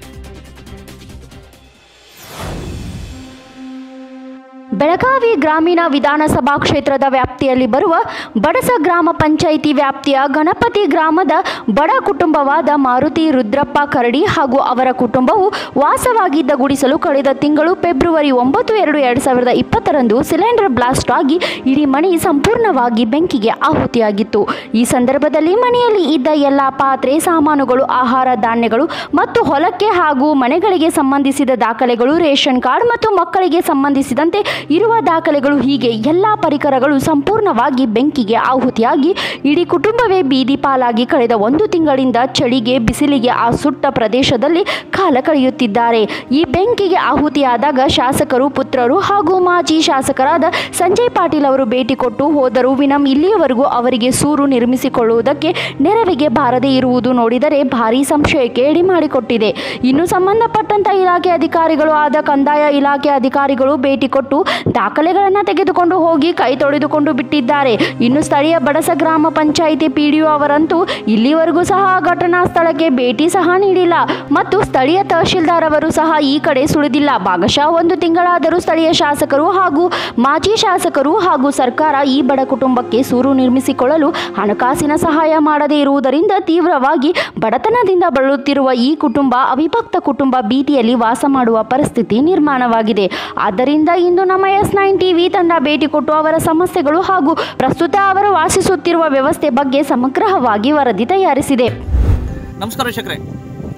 ಬೆಳಗಾವಿ ಗ್ರಾಮೀಣ ವಿಧಾನಸಭಾ ಕ್ಷೇತ್ರದ ವ್ಯಾಪ್ತಿಯಲ್ಲಿ ಬರುವ ಬಡಸ ಗ್ರಾಮ ಪಂಚಾಯಿತಿ ವ್ಯಾಪ್ತಿಯ ಗಣಪತಿ ಗ್ರಾಮದ ಬಡ ಕುಟುಂಬವಾದ ಮಾರುತಿ ರುದ್ರಪ್ಪ ಕರಡಿ ಹಾಗೂ ಅವರ ಕುಟುಂಬವು ವಾಸವಾಗಿದ್ದ ಗುಡಿಸಲು ಕಳೆದ ತಿಂಗಳು ಫೆಬ್ರವರಿ ಒಂಬತ್ತು ಎರಡು ಎರಡು ಸಾವಿರದ ಇಪ್ಪತ್ತರಂದು ಸಿಲಿಂಡರ್ ಬ್ಲಾಸ್ಟ್ ಆಗಿ ಇಡೀ ಮನೆ ಸಂಪೂರ್ಣವಾಗಿ ಬೆಂಕಿಗೆ ಆಹುತಿಯಾಗಿತ್ತು ಈ ಸಂದರ್ಭದಲ್ಲಿ ಮನೆಯಲ್ಲಿ ಇದ್ದ ಎಲ್ಲ ಪಾತ್ರೆ ಸಾಮಾನುಗಳು ಆಹಾರ ಧಾನ್ಯಗಳು ಮತ್ತು ಹೊಲಕ್ಕೆ ಹಾಗೂ ಮನೆಗಳಿಗೆ ಸಂಬಂಧಿಸಿದ ದಾಖಲೆಗಳು ರೇಷನ್ ಕಾರ್ಡ್ ಮತ್ತು ಮಕ್ಕಳಿಗೆ ಸಂಬಂಧಿಸಿದಂತೆ ಇರುವ ದಾಖಲೆಗಳು ಹೀಗೆ ಎಲ್ಲ ಪರಿಕರಗಳು ಸಂಪೂರ್ಣವಾಗಿ ಬೆಂಕಿಗೆ ಆಹುತಿಯಾಗಿ ಇಡೀ ಕುಟುಂಬವೇ ಬೀದಿ ಪಾಲಾಗಿ ಕಳೆದ ಒಂದು ತಿಂಗಳಿಂದ ಚಳಿಗೆ ಬಿಸಿಲಿಗೆ ಆ ಸುಟ್ಟ ಪ್ರದೇಶದಲ್ಲಿ ಕಾಲ ಕಳೆಯುತ್ತಿದ್ದಾರೆ ಈ ಬೆಂಕಿಗೆ ಆಹುತಿಯಾದಾಗ ಶಾಸಕರು ಪುತ್ರರು ಹಾಗೂ ಮಾಜಿ ಶಾಸಕರಾದ ಸಂಜಯ್ ಪಾಟೀಲ್ ಅವರು ಭೇಟಿ ಕೊಟ್ಟು ಹೋದರೂ ವಿನಮ್ ಇಲ್ಲಿಯವರೆಗೂ ಅವರಿಗೆ ಸೂರು ನಿರ್ಮಿಸಿಕೊಳ್ಳುವುದಕ್ಕೆ ನೆರವಿಗೆ ಬಾರದೇ ಇರುವುದು ನೋಡಿದರೆ ಭಾರೀ ಸಂಶಯಕ್ಕೆ ಎಡೆ ಮಾಡಿಕೊಟ್ಟಿದೆ ಇನ್ನು ಸಂಬಂಧಪಟ್ಟಂತ ಇಲಾಖೆ ಅಧಿಕಾರಿಗಳು ಆದ ಕಂದಾಯ ಇಲಾಖೆ ಅಧಿಕಾರಿಗಳು ಭೇಟಿ ಕೊಟ್ಟು ದಾಖಲೆಗಳನ್ನು ತೆಗೆದುಕೊಂಡು ಹೋಗಿ ಕೈ ತೊಳೆದುಕೊಂಡು ಬಿಟ್ಟಿದ್ದಾರೆ ಇನ್ನು ಸ್ಥಳೀಯ ಬಡಸ ಗ್ರಾಮ ಪಂಚಾಯಿತಿ ಪಿಡಿಒ ಅವರಂತೂ ಇಲ್ಲಿವರೆಗೂ ಸಹ ಘಟನಾ ಸ್ಥಳಕ್ಕೆ ಭೇಟಿ ಸಹ ನೀಡಿಲ್ಲ ಮತ್ತು ಸ್ಥಳೀಯ ತಹಶೀಲ್ದಾರ್ ಅವರು ಸಹ ಈ ಕಡೆ ಸುಳಿದಿಲ್ಲ ಭಾಗಶಃ ಒಂದು ತಿಂಗಳಾದರೂ ಸ್ಥಳೀಯ ಶಾಸಕರು ಹಾಗೂ ಮಾಜಿ ಶಾಸಕರು ಹಾಗೂ ಸರ್ಕಾರ ಈ ಬಡ ಕುಟುಂಬಕ್ಕೆ ಸೂರು ನಿರ್ಮಿಸಿಕೊಳ್ಳಲು ಹಣಕಾಸಿನ ಸಹಾಯ ಮಾಡದೇ ಇರುವುದರಿಂದ ತೀವ್ರವಾಗಿ ಬಡತನದಿಂದ ಬಳಲುತ್ತಿರುವ ಈ ಕುಟುಂಬ ಅವಿಭಕ್ತ ಕುಟುಂಬ ಭೀತಿಯಲ್ಲಿ ವಾಸ ಮಾಡುವ ಪರಿಸ್ಥಿತಿ ನಿರ್ಮಾಣವಾಗಿದೆ ಆದ್ದರಿಂದ ಇಂದು ನಮ್ಮ ಎಸ್ ನೈನ್ ಟಿವಿ ತಂಡ ಭೇಟಿ ಕೊಟ್ಟು ಅವರ ಸಮಸ್ಯೆಗಳು ಹಾಗೂ ಪ್ರಸ್ತುತ ಅವರು ವಾಸಿಸುತ್ತಿರುವ ವ್ಯವಸ್ಥೆ ಬಗ್ಗೆ ಸಮಗ್ರವಾಗಿ ವರದಿ ತಯಾರಿಸಿದೆ ನಮಸ್ಕಾರ ವೀಕ್ಷಕರೇ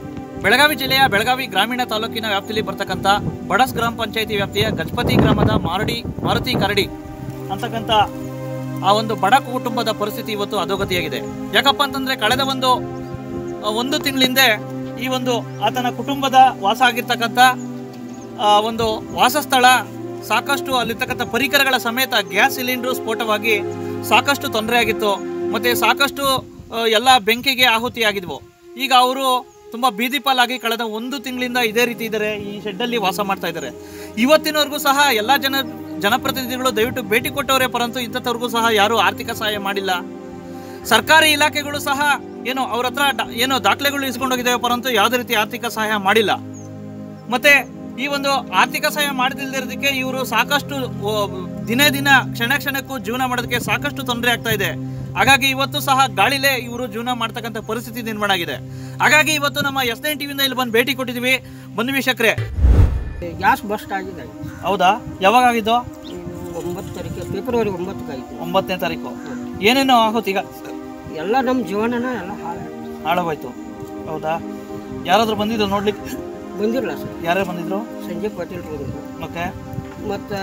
ಬೆಳಗಾವಿ ಜಿಲ್ಲೆಯ ಬೆಳಗಾವಿ ಗ್ರಾಮೀಣ ತಾಲೂಕಿನ ವ್ಯಾಪ್ತಿಯಲ್ಲಿ ಬರ್ತಕ್ಕಂಥ ಬಡಸ್ ಗ್ರಾಮ ಪಂಚಾಯಿತಿ ವ್ಯಾಪ್ತಿಯ ಗಜಪತಿ ಗ್ರಾಮದ ಮಾರಡಿ ಮಾರುತಿ ಕರಡಿ ಅಂತಕ್ಕಂಥ ಆ ಒಂದು ಬಡ ಕುಟುಂಬದ ಪರಿಸ್ಥಿತಿ ಇವತ್ತು ಅಧೋಗತಿಯಾಗಿದೆ ಯಾಕಪ್ಪ ಅಂತಂದ್ರೆ ಕಳೆದ ಒಂದು ಆ, ಒಂದು ತಿಂಗಳಿಂದೆ ಈ ಒಂದು ಆತನ ಕುಟುಂಬದ ವಾಸ ಆಗಿರ್ತಕ್ಕಂಥ ಆ, ಒಂದು ವಾಸಸ್ಥಳ ಸಾಕಷ್ಟು ಅಲ್ಲಿರ್ತಕ್ಕಂಥ ಪರಿಕರಗಳ ಸಮೇತ ಗ್ಯಾಸ್ ಸಿಲಿಂಡರ್ ಸ್ಫೋಟವಾಗಿ ಸಾಕಷ್ಟು ತೊಂದರೆ ಆಗಿತ್ತು ಮತ್ತೆ ಸಾಕಷ್ಟು ಆ, ಎಲ್ಲ ಬೆಂಕಿಗೆ ಆಹುತಿಯಾಗಿದ್ವು ಈಗ ಅವರು ತುಂಬ ಬೀದಿ ಪಾಲಾಗಿ ಕಳೆದ ಒಂದು ತಿಂಗಳಿಂದ ಇದೇ ರೀತಿ ಇದ್ದಾರೆ ಈ ಶೆಡ್ಡಲ್ಲಿ ವಾಸ ಮಾಡ್ತಾ ಇದ್ದಾರೆ ಇವತ್ತಿನವರೆಗೂ ಸಹ ಎಲ್ಲ ಜನ ಜನಪ್ರತಿನಿಧಿಗಳು ದಯವಿಟ್ಟು ಭೇಟಿ ಕೊಟ್ಟವರೇ ಪರಂತು ಇಂಥವ್ರಿಗೂ ಸಹ ಯಾರೂ ಆರ್ಥಿಕ ಸಹಾಯ ಮಾಡಿಲ್ಲ ಸರ್ಕಾರಿ ಇಲಾಖೆಗಳು ಸಹ ಏನು ಅವ್ರ ಹತ್ರ ಡಾ- ಏನೋ ದಾಖಲೆಗಳು ಇಸ್ಕೊಂಡೋಗಿದ್ದಾವೆ ಪರಂತು ಯಾವುದೇ ರೀತಿ ಆರ್ಥಿಕ ಸಹಾಯ ಮಾಡಿಲ್ಲ ಮತ್ತೆ ಈ ಒಂದು ಆರ್ಥಿಕ ಸಹಾಯ ಮಾಡದಿಲ್ಲದಿರೋದಕ್ಕೆ ಇವರು ಸಾಕಷ್ಟು ಓ, ದಿನೇ ದಿನ ಕ್ಷಣ ಕ್ಷಣಕ್ಕೂ ಜೀವನ ಮಾಡೋದಕ್ಕೆ ಸಾಕಷ್ಟು ತೊಂದರೆ ಆಗ್ತಾ ಇದೆ ಹಾಗಾಗಿ ಇವತ್ತು ಸಹ ಗಾಳಿಲೇ ಇವರು ಜೀವನ ಮಾಡ್ತಕ್ಕಂಥ ಪರಿಸ್ಥಿತಿ ನಿರ್ಮಾಣ ಆಗಿದೆ ಹಾಗಾಗಿ ಇವತ್ತು ನಮ್ಮ ಎಸ್ ನೈನ್ ಟಿವಿಯಿಂದ ಇಲ್ಲಿ ಬಂದು ಭೇಟಿ ಕೊಟ್ಟಿದ್ದೀವಿ ಬಂಧು ವೀಕ್ಷಕರೇ ಗ್ಯಾಸ್ ಬಸ್ಟ್ ಆಗಿದೆ ಹೌದಾ ಯಾವಾಗ ಆಗಿದ್ದು ಇದು ಒಂಬತ್ತು ತಾರೀಕು ಫೆಬ್ರವರಿ ಒಂಬತ್ತಕ್ಕೆ ಆಯಿತು ಒಂಬತ್ತನೇ ತಾರೀಕು ಏನೇನೋ ಆಗೋತು ಈಗ ಎಲ್ಲ ನಮ್ಮ ಜೀವನನ ಎಲ್ಲ ಹಾಳು ಹಾಳಾಗೋಯ್ತು ಹೌದಾ ಯಾರಾದ್ರೂ ಬಂದಿದ್ರು ನೋಡ್ಲಿಕ್ಕೆ ಬಂದಿರಲ್ಲ ಸರ್ ಯಾರ್ಯಾರು ಬಂದಿದ್ರು ಸಂಜೆ ಪಾಟೀಲ್ ಬಂದಿದ್ರು ಮತ್ತೆ ಮತ್ತು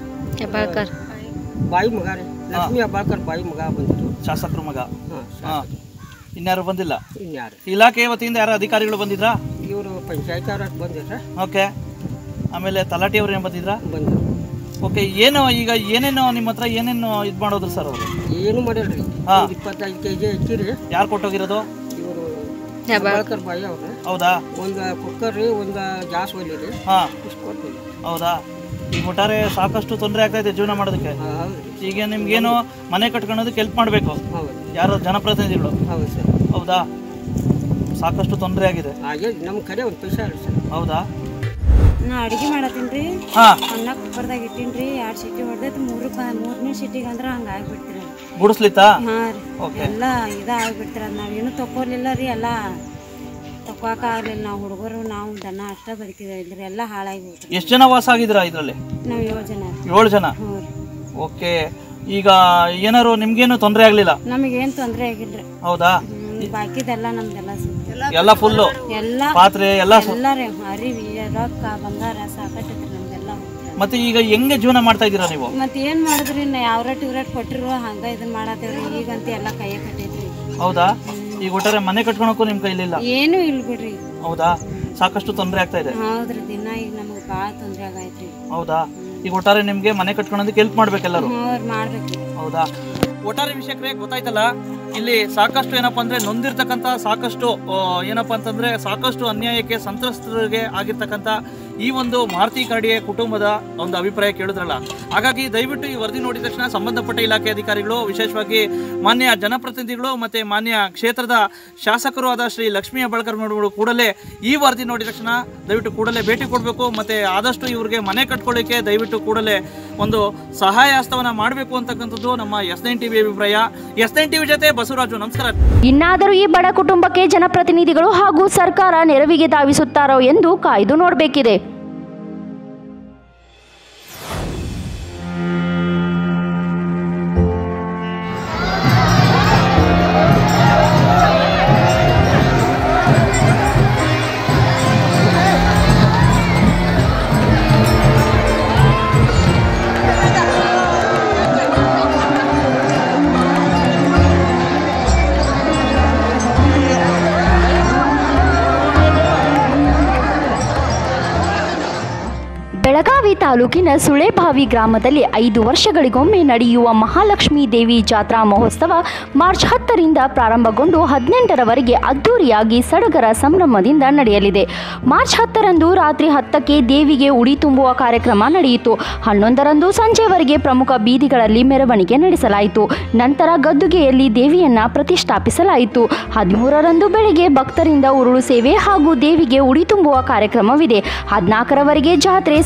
ಬಾಯಿ ಮಗ ರೀ ಲಕ್ಷ್ಮೀ ಅಬ್ಬಾಳ್ಕರ್ ಬಾಯಿ ಮಗ ಬಂದಿದ್ರು ಶಾಸಕರ ಮಗ ಹಾಂ ಹಾ ಇನ್ಯಾರು ಬಂದಿಲ್ಲ ಇನ್ಯಾರು ಇಲಾಖೆ ವತಿಯಿಂದ ಯಾರು ಅಧಿಕಾರಿಗಳು ಬಂದಿದ್ರಾ ಇವರು ಪಂಚಾಯತ್ ಅವ್ರ ಬಂದಿರ ಓಕೆ ಆಮೇಲೆ ತಲಾಟಿ ಅವ್ರು ಏನು ಬಂದಿದ್ರಾ ಬಂದರು ಓಕೆ ಏನು ಈಗ ಏನೇನು ನಿಮ್ಮ ಹತ್ರ ಏನೇನು ಇದು ಮಾಡೋದ್ರು ಸರ್ ಅವರು ಏನು ಮಾಡಿಲ್ರಿ ಹಾ. ಒಂದು ಇಪ್ಪತ್ತೈದು ಕೆ ಜಿ ಅಕ್ಕಿ ರೀ ಯಾರು ಕೊಟ್ಟೋಗಿರೋದು ಇವರು ಅಬ್ಬಾಳ್ಕರ್ ಬಾಯಿ ಅವ್ರು ಹೌದಾ ಒಂದು ಕುಕ್ಕರ್ ರೀ ಒಂದು ಗ್ಯಾಸ್ ಒಲಿ ರೀ ಹಾಂ ಇಷ್ಟು ಕೊಡ್ತೀವಿ ಹೌದಾ ಈಗ ಒಟ್ಟಾರೆ ಸಾಕಷ್ಟು ತೊಂದರೆ ಆಗ್ತಾ ಇದೆ ಜೀವನ ಮಾಡೋದಕ್ಕೆ ಹಾಂ ಹೌದು ರೀ ಈಗ ನಿಮ್ಗೇನು ಮನೆ ಕಟ್ಕೊಳ್ಳೋದಕ್ಕೆ ಹೆಲ್ಪ್ ಮಾಡಬೇಕು ಹೌದು ಯಾರು ಜನಪ್ರತಿನಿಧಿಗಳು ಹೌದು ಸರ್ ಹೌದಾ ಸಾಕಷ್ಟು ತೊಂದರೆ ಆಗಿದೆ ಹಾಗೆ ನಮ್ಮ ಕಡೆ ಒಂದು ಪೈಸಾ ಇಲ್ಲ ಸರ್ ಹೌದಾ ನಾ ಅಡಿಗೆ ಮಾಡತ್ತೀನಿ ರೀ ಹಾಂ ಅನ್ನ ಕುಕ್ಕರ್ದಾಗ ಇಟ್ಟೀನಿ ರೀ ಎರಡು ಸಿಟಿ ಹೊಡೆದೈತಿ ಮೂರು ಬ ಮೂರನೇ ಸಿಟಿಗೆ ಅಂದ್ರೆ ಹಂಗೆ ಆಗ್ಬಿಡ್ತೀರಿ ಗುಡಿಸ್ಲಿತ್ತಾ ಹಾಂ ರೀ ಓಕೆ ಎಲ್ಲ ಇದ ಆಗ್ಬಿಡ್ತೀರ ನಾವೇನು ತಗೊಲಿಲ್ಲ ರೀ ಎಲ್ಲ ತಗೋಕ ಆಗ್ಲಿಲ್ಲ ನಾವು ಹುಡುಗರು ನಾವು ದನ ಅಷ್ಟ ಬದುಕಿದ್ವಿ ಇದ್ರಿ ಎಲ್ಲ ಹಾಳಾಗಿ ಹೋಗ್ರಿ ಎಷ್ಟು ಜನ ವಾಸ ಆಗಿದ್ದೀರಾ ಇದರಲ್ಲಿ ನಾವು ಏಳು ಜನ ರೀ ಏಳು ಜನ ಹ್ಞೂ ರೀ ಓಕೆ ಈಗ ಏನಾರು ನಿಮ್ಗೇನು ತೊಂದರೆ ಆಗಲಿಲ್ಲ ನಮಗೇನು ತೊಂದರೆ ಆಗಿಲ್ರಿ ಹೌದಾ ಹ್ಮ್, ಬಾಕಿದೆಲ್ಲ ನಮ್ದೆಲ್ಲ ಸಿಗ್ತದೆ ಎಲ್ಲ ಫುಲ್ಲು ಎಲ್ಲ ಪಾತ್ರೆ ಎಲ್ಲ ಸು- ಎಲ್ಲ ರೀ ಅರಿವಿ ರೊಕ್ಕ ಬಂಗಾರ ಸಾಕಟ್ಟೈತ್ರಿ ನಮ್ದೆಲ್ಲ ಹೋಗ್ತದೆ ಮತ್ತೆ ಈಗ ಹೆಂಗೆ ಜೀವನ ಮಾಡ್ತಾ ಇದ್ದೀರಾ ನೀವು ಮತ್ತೆ ಏನು ಮಾಡಿದ್ರಿ ನಾ ಯಾವ ರೇಟ್ ಇವ್ ರೇಟ್ ಕೊಟ್ಟಿರು ಹಂಗ ಇದನ್ನ ಮಾಡತ್ತೇವ್ರಿ ಈಗಂತ ಎಲ್ಲ ಕೈಯ ಕಟ್ಟೈತ್ರಿ ಹೌದಾ ಈಗ ಒಟ್ಟಾರೆ ಮನೆ ಕಟ್ಕೊಳಕ್ಕೂ ನಿಮ್ಮ ಕೈಲಿಲ್ಲ ಏನು ಇಲ್ಲ ಬಿಡ್ರಿ ಹೌದಾ ಸಾಕಷ್ಟು ತೊಂದರೆ ಆಗ್ತಾ ಇದೆ ಹೌದ್ರಿ ದಿನ ಈಗ ನಮ್ಗೆ ಭಾಳ ತೊಂದರೆ ಆಗೈತ್ರಿ ಹೌದಾ ಈಗ ಒಟ್ಟಾರೆ ನಿಮ್ಗೆ ಮನೆ ಕಟ್ಕೊಳೋದಕ್ಕೆ ಹೆಲ್ಪ್ ಮಾಡ್ಬೇಕೆಲ್ಲರೂ ಅವ್ರು ಮಾಡ್ಬೇಕು ಹೌದಾ ಒಟ್ಟಾರೆ ವಿಷಯಕ್ಕೆ ಗೊತ್ತಾಯ್ತಲ್ಲ ಇಲ್ಲಿ ಸಾಕಷ್ಟು ಏನಪ್ಪಾ ಅಂದ್ರೆ ನೊಂದಿರ್ತಕ್ಕಂಥ ಸಾಕಷ್ಟು ಆ, ಏನಪ್ಪಾ ಅಂತಂದ್ರೆ ಸಾಕಷ್ಟು ಅನ್ಯಾಯಕ್ಕೆ ಸಂತ್ರಸ್ತರಿಗೆ ಆಗಿರ್ತಕ್ಕಂಥ ಈ ಒಂದು ಮಾರುತಿ ಕರಡಿಯ ಕುಟುಂಬದ ಒಂದು ಅಭಿಪ್ರಾಯ ಕೇಳಿದ್ರಲ್ಲ ಹಾಗಾಗಿ ದಯವಿಟ್ಟು ಈ ವರದಿ ನೋಡಿದ ತಕ್ಷಣ ಸಂಬಂಧಪಟ್ಟ ಇಲಾಖೆ ಅಧಿಕಾರಿಗಳು ವಿಶೇಷವಾಗಿ ಮಾನ್ಯ ಜನಪ್ರತಿನಿಧಿಗಳು ಮತ್ತೆ ಮಾನ್ಯ ಕ್ಷೇತ್ರದ ಶಾಸಕರು ಆದ ಶ್ರೀ ಲಕ್ಷ್ಮೀ ಹೆಬ್ಬಾಳ್ಕರ್ ಮೇಡಮ್ಗಳು ಕೂಡಲೇ ಈ ವರದಿ ನೋಡಿದ ತಕ್ಷಣ ದಯವಿಟ್ಟು ಕೂಡಲೇ ಭೇಟಿ ಕೊಡಬೇಕು ಮತ್ತೆ ಆದಷ್ಟು ಇವ್ರಿಗೆ ಮನೆ ಕಟ್ಕೊಳ್ಳಿಕ್ಕೆ ದಯವಿಟ್ಟು ಕೂಡಲೇ ಒಂದು ಸಹಾಯ ಹಸ್ತವನ್ನ ಮಾಡಬೇಕು ಅಂತಕ್ಕಂಥದ್ದು ನಮ್ಮ ಎಸ್ ನೈನ್ ಟಿವಿ ಅಭಿಪ್ರಾಯ ಎಸ್ ನೈನ್ ಟಿವಿ ಜೊತೆ ಬಸವರಾಜು ನಮಸ್ಕಾರ ಇನ್ನಾದರೂ ಈ ಬಡ ಕುಟುಂಬಕ್ಕೆ ಜನಪ್ರತಿನಿಧಿಗಳು ಹಾಗೂ ಸರ್ಕಾರ ನೆರವಿಗೆ ಧಾವಿಸುತ್ತಾರೋ ಎಂದು ಕಾಯ್ದು ನೋಡಬೇಕಿದೆ ಬೆಳಗಾವಿ ತಾಲೂಕಿನ ಸುಳೆಬಾವಿ ಗ್ರಾಮದಲ್ಲಿ ಐದು ವರ್ಷಗಳಿಗೊಮ್ಮೆ ನಡೆಯುವ ಮಹಾಲಕ್ಷ್ಮೀ ದೇವಿ ಜಾತ್ರಾ ಮಹೋತ್ಸವ ಮಾರ್ಚ್ ಹತ್ತರಿಂದ ಪ್ರಾರಂಭಗೊಂಡು ಹದಿನೆಂಟರವರೆಗೆ ಅದ್ದೂರಿಯಾಗಿ ಸಡಗರ ಸಂಭ್ರಮದಿಂದ ನಡೆಯಲಿದೆ ಮಾರ್ಚ್ ಹತ್ತರಂದು ರಾತ್ರಿ ಹತ್ತಕ್ಕೆ ದೇವಿಗೆ ಉಡಿ ತುಂಬುವ ಕಾರ್ಯಕ್ರಮ ನಡೆಯಿತು ಹನ್ನೊಂದರಂದು ಸಂಜೆವರೆಗೆ ಪ್ರಮುಖ ಬೀದಿಗಳಲ್ಲಿ ಮೆರವಣಿಗೆ ನಡೆಸಲಾಯಿತು ನಂತರ ಗದ್ದುಗೆಯಲ್ಲಿ ದೇವಿಯನ್ನ ಪ್ರತಿಷ್ಠಾಪಿಸಲಾಯಿತು ಹದಿಮೂರರಂದು ಬೆಳಗ್ಗೆ ಭಕ್ತರಿಂದ ಉರುಳು ಸೇವೆ ಹಾಗೂ ದೇವಿಗೆ ಉಡಿ ತುಂಬುವ ಕಾರ್ಯಕ್ರಮವಿದೆ ಹದಿನಾಲ್ಕರವರೆಗೆ ಜಾತ್ರೆ ಸಂಭ್ರಮದಿಂದ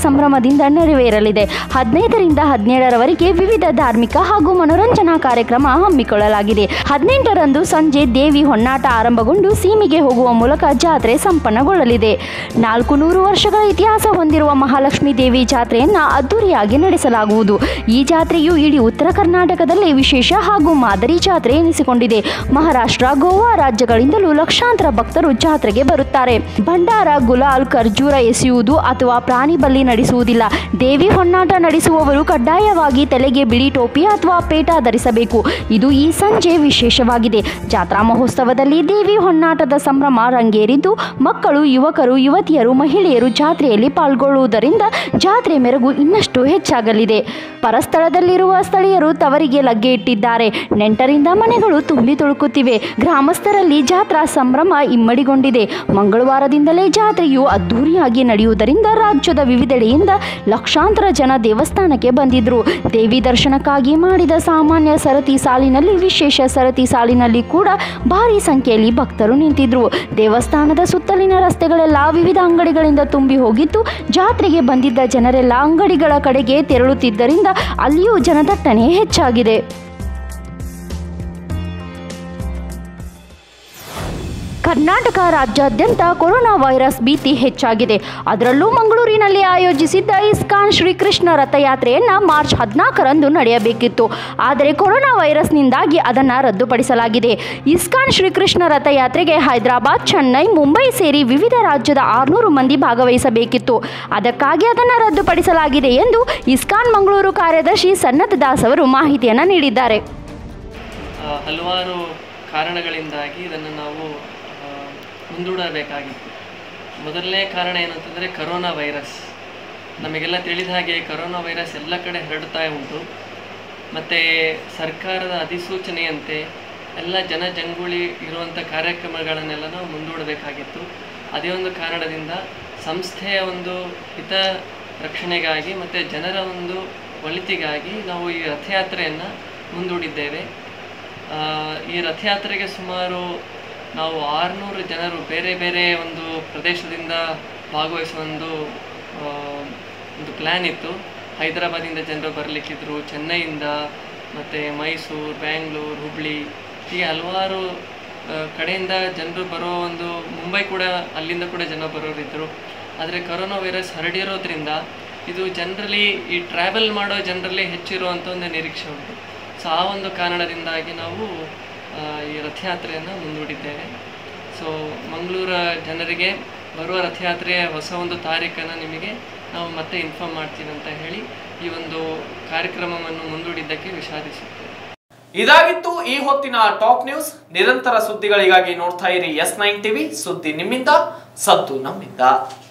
ಕಾರ್ಯಕ್ರಮದಿಂದ ನೆರವೇರಲಿದೆ ಹದಿನೈದರಿಂದ ಹದಿನೇಳರವರೆಗೆ ವಿವಿಧ ಧಾರ್ಮಿಕ ಹಾಗೂ ಮನೋರಂಜನಾ ಕಾರ್ಯಕ್ರಮ ಹಮ್ಮಿಕೊಳ್ಳಲಾಗಿದೆ ಹದಿನೆಂಟರಂದು ಸಂಜೆ ದೇವಿ ಹೊನ್ನಾಟ ಆರಂಭಗೊಂಡು ಸೀಮೆಗೆ ಹೋಗುವ ಮೂಲಕ ಜಾತ್ರೆ ಸಂಪನ್ನಗೊಳ್ಳಲಿದೆ ನಾಲ್ಕು ನೂರು ವರ್ಷಗಳ ಇತಿಹಾಸ ಹೊಂದಿರುವ ಮಹಾಲಕ್ಷ್ಮಿ ದೇವಿ ಜಾತ್ರೆಯನ್ನ ಅದ್ದೂರಿಯಾಗಿ ನಡೆಸಲಾಗುವುದು ಈ ಜಾತ್ರೆಯು ಇಡೀ ಉತ್ತರ ಕರ್ನಾಟಕದಲ್ಲಿ ವಿಶೇಷ ಹಾಗೂ ಮಾದರಿ ಜಾತ್ರೆ ಎನಿಸಿಕೊಂಡಿದೆ ಮಹಾರಾಷ್ಟ್ರ ಗೋವಾ ರಾಜ್ಯಗಳಿಂದಲೂ ಲಕ್ಷಾಂತರ ಭಕ್ತರು ಜಾತ್ರೆಗೆ ಬರುತ್ತಾರೆ ಭಂಡಾರ ಗುಲಾಲ್ ಖರ್ಜೂರ ಎಸೆಯುವುದು ಅಥವಾ ಪ್ರಾಣಿ ಬಲಿ ನಡೆಸುವುದಿಲ್ಲ ದೇವಿ ಹೊನ್ನಾಟ ನಡೆಸುವವರು ಕಡ್ಡಾಯವಾಗಿ ತಲೆಗೆ ಬಿಳಿ ಟೋಪಿ ಅಥವಾ ಪೇಟ ಧರಿಸಬೇಕು ಇದು ಈ ಸಂಜೆ ವಿಶೇಷವಾಗಿದೆ ಜಾತ್ರಾ ಮಹೋತ್ಸವದಲ್ಲಿ ದೇವಿ ಹೊನ್ನಾಟದ ಸಂಭ್ರಮ ರಂಗೇರಿದ್ದು ಮಕ್ಕಳು ಯುವಕರು ಯುವತಿಯರು ಮಹಿಳೆಯರು ಜಾತ್ರೆಯಲ್ಲಿ ಪಾಲ್ಗೊಳ್ಳುವುದರಿಂದ ಜಾತ್ರೆ ಮೆರುಗು ಇನ್ನಷ್ಟು ಹೆಚ್ಚಾಗಲಿದೆ ಪರಸ್ಥಳದಲ್ಲಿರುವ ಸ್ಥಳೀಯರು ತವರಿಗೆ ಲಗ್ಗೆ ಇಟ್ಟಿದ್ದಾರೆ ನೆಂಟರಿಂದ ಮನೆಗಳು ತುಂಬಿ ತುಳುಕುತ್ತಿವೆ ಗ್ರಾಮಸ್ಥರಲ್ಲಿ ಜಾತ್ರಾ ಸಂಭ್ರಮ ಇಮ್ಮಡಿಗೊಂಡಿದೆ ಮಂಗಳವಾರದಿಂದಲೇ ಜಾತ್ರೆಯು ಅದ್ದೂರಿಯಾಗಿ ನಡೆಯುವುದರಿಂದ ರಾಜ್ಯದ ವಿವಿಧೆಡೆಯಿಂದ ಲಕ್ಷಾಂತರ ಜನ ದೇವಸ್ಥಾನಕ್ಕೆ ಬಂದಿದ್ರು ದೇವಿ ದರ್ಶನಕ್ಕಾಗಿ ಮಾಡಿದ ಸಾಮಾನ್ಯ ಸರತಿ ಸಾಲಿನಲ್ಲಿ ವಿಶೇಷ ಸರತಿ ಸಾಲಿನಲ್ಲಿ ಕೂಡ ಭಾರಿ ಸಂಖ್ಯೆಯಲ್ಲಿ ಭಕ್ತರು ನಿಂತಿದ್ರು ದೇವಸ್ಥಾನದ ಸುತ್ತಲಿನ ರಸ್ತೆಗಳೆಲ್ಲ ವಿವಿಧ ಅಂಗಡಿಗಳಿಂದ ತುಂಬಿ ಹೋಗಿದ್ದು ಜಾತ್ರೆಗೆ ಬಂದಿದ್ದ ಜನರೆಲ್ಲ ಅಂಗಡಿಗಳ ಕಡೆಗೆ ತೆರಳುತ್ತಿದ್ದರಿಂದ ಅಲ್ಲಿಯೂ ಜನದಟ್ಟಣೆ ಹೆಚ್ಚಾಗಿದೆ ಕರ್ನಾಟಕ ರಾಜ್ಯಾದ್ಯಂತ ಕೊರೋನಾ ವೈರಸ್ ಭೀತಿ ಹೆಚ್ಚಾಗಿದೆ ಅದರಲ್ಲೂ ಮಂಗಳೂರಿನಲ್ಲಿ ಆಯೋಜಿಸಿದ್ದ ಇಸ್ಕಾನ್ ಶ್ರೀಕೃಷ್ಣ ರಥಯಾತ್ರೆಯನ್ನ ಮಾರ್ಚ್ ಹದಿನಾಲ್ಕರಂದು ನಡೆಯಬೇಕಿತ್ತು ಆದರೆ ಕೊರೋನಾ ವೈರಸ್ನಿಂದಾಗಿ ಅದನ್ನು ರದ್ದುಪಡಿಸಲಾಗಿದೆ ಇಸ್ಕಾನ್ ಶ್ರೀಕೃಷ್ಣ ರಥಯಾತ್ರೆಗೆ ಹೈದರಾಬಾದ್ ಚೆನ್ನೈ ಮುಂಬೈ ಸೇರಿ ವಿವಿಧ ರಾಜ್ಯದ ಆರುನೂರು ಮಂದಿ ಭಾಗವಹಿಸಬೇಕಿತ್ತು ಅದಕ್ಕಾಗಿ ಅದನ್ನು ರದ್ದುಪಡಿಸಲಾಗಿದೆ ಎಂದು ಇಸ್ಕಾನ್ ಮಂಗಳೂರು ಕಾರ್ಯದರ್ಶಿ ಸನ್ನತ್ ದಾಸ್ ಅವರು ಮಾಹಿತಿಯನ್ನು ನೀಡಿದ್ದಾರೆ ಆ, ಹಲವಾರು ಕಾರಣಗಳಿಂದಾಗಿ ಇದನ್ನು ನಾವು ಆ, ಮುಂದೂಡಬೇಕಾಗಿತ್ತು ಮೊದಲನೇ ಕಾರಣ ಏನಂತಂದರೆ ಕರೋನಾ ವೈರಸ್ ನಮಗೆಲ್ಲ ತಿಳಿದ ಹಾಗೆ ಕರೋನಾ ವೈರಸ್ ಎಲ್ಲ ಕಡೆ ಹರಡ್ತಾ ಉಂಟು ಮತ್ತು ಸರ್ಕಾರದ ಅಧಿಸೂಚನೆಯಂತೆ ಎಲ್ಲ ಜನಜಂಗುಳಿ ಇರುವಂಥ ಕಾರ್ಯಕ್ರಮಗಳನ್ನೆಲ್ಲ ನಾವು ಮುಂದೂಡಬೇಕಾಗಿತ್ತು ಅದೇ ಒಂದು ಕಾರಣದಿಂದ ಸಂಸ್ಥೆಯ ಒಂದು ಹಿತ ರಕ್ಷಣೆಗಾಗಿ ಮತ್ತು ಜನರ ಒಂದು ಒಳಿತಿಗಾಗಿ ನಾವು ಈ ರಥಯಾತ್ರೆಯನ್ನು ಮುಂದೂಡಿದ್ದೇವೆ ಆ, ಈ ರಥಯಾತ್ರೆಗೆ ಸುಮಾರು ನಾವು ಆರುನೂರು ಜನರು ಬೇರೆ ಬೇರೆ ಒಂದು ಪ್ರದೇಶದಿಂದ ಭಾಗವಹಿಸುವ ಒಂದು ಆ, ಒಂದು ಪ್ಲ್ಯಾನ್ ಇತ್ತು ಹೈದರಾಬಾದಿಂದ ಜನರು ಬರಲಿಕ್ಕಿದ್ರು ಚೆನ್ನೈಯಿಂದ ಮತ್ತು ಮೈಸೂರು ಬ್ಯಾಂಗ್ಳೂರು ಹುಬ್ಳಿ ಹೀಗೆ ಹಲವಾರು ಆ, ಕಡೆಯಿಂದ ಜನರು ಬರೋ ಒಂದು ಮುಂಬೈ ಕೂಡ ಅಲ್ಲಿಂದ ಕೂಡ ಜನ ಬರೋರಿದ್ದರು ಆದರೆ ಕರೋನಾ ವೈರಸ್ ಹರಡಿರೋದ್ರಿಂದ ಇದು ಜನರಲಿ ಈ ಟ್ರಾವೆಲ್ ಮಾಡೋ ಜನರಲ್ಲಿ ಹೆಚ್ಚಿರುವಂಥ ಒಂದು ನಿರೀಕ್ಷೆ ಉಂಟು ಸೊ ಆ ಒಂದು ಕಾರಣದಿಂದಾಗಿ ನಾವು ಆ, ಈ ರಥಯಾತ್ರೆಯನ್ನು ಮುಂದೂಡಿದ್ದೇವೆ ಸೊ ಮಂಗಳೂರ ಜನರಿಗೆ ಬರುವ ರಥಯಾತ್ರೆಯ ಹೊಸ ಒಂದು ತಾರೀಖನ್ನು ನಿಮಗೆ ನಾವು ಮತ್ತೆ ಇನ್ಫಾರ್ಮ್ ಮಾಡ್ತೀವಿ ಅಂತ ಹೇಳಿ ಈ ಒಂದು ಕಾರ್ಯಕ್ರಮವನ್ನು ಮುಂದೂಡಿದ್ದಕ್ಕೆ ವಿಷಾದಿಸುತ್ತೇವೆ ಇದಾಗಿತ್ತು ಈ ಹೊತ್ತಿನ ಟಾಪ್ ನ್ಯೂಸ್ ನಿರಂತರ ಸುದ್ದಿಗಳಿಗಾಗಿ ನೋಡ್ತಾ ಇರಿ ಎಸ್ ನೈನ್ ಟಿವಿ ಸುದ್ದಿ ನಿಮ್ಮಿಂದ ಸದ್ದು ನಮ್ಮಿಂದ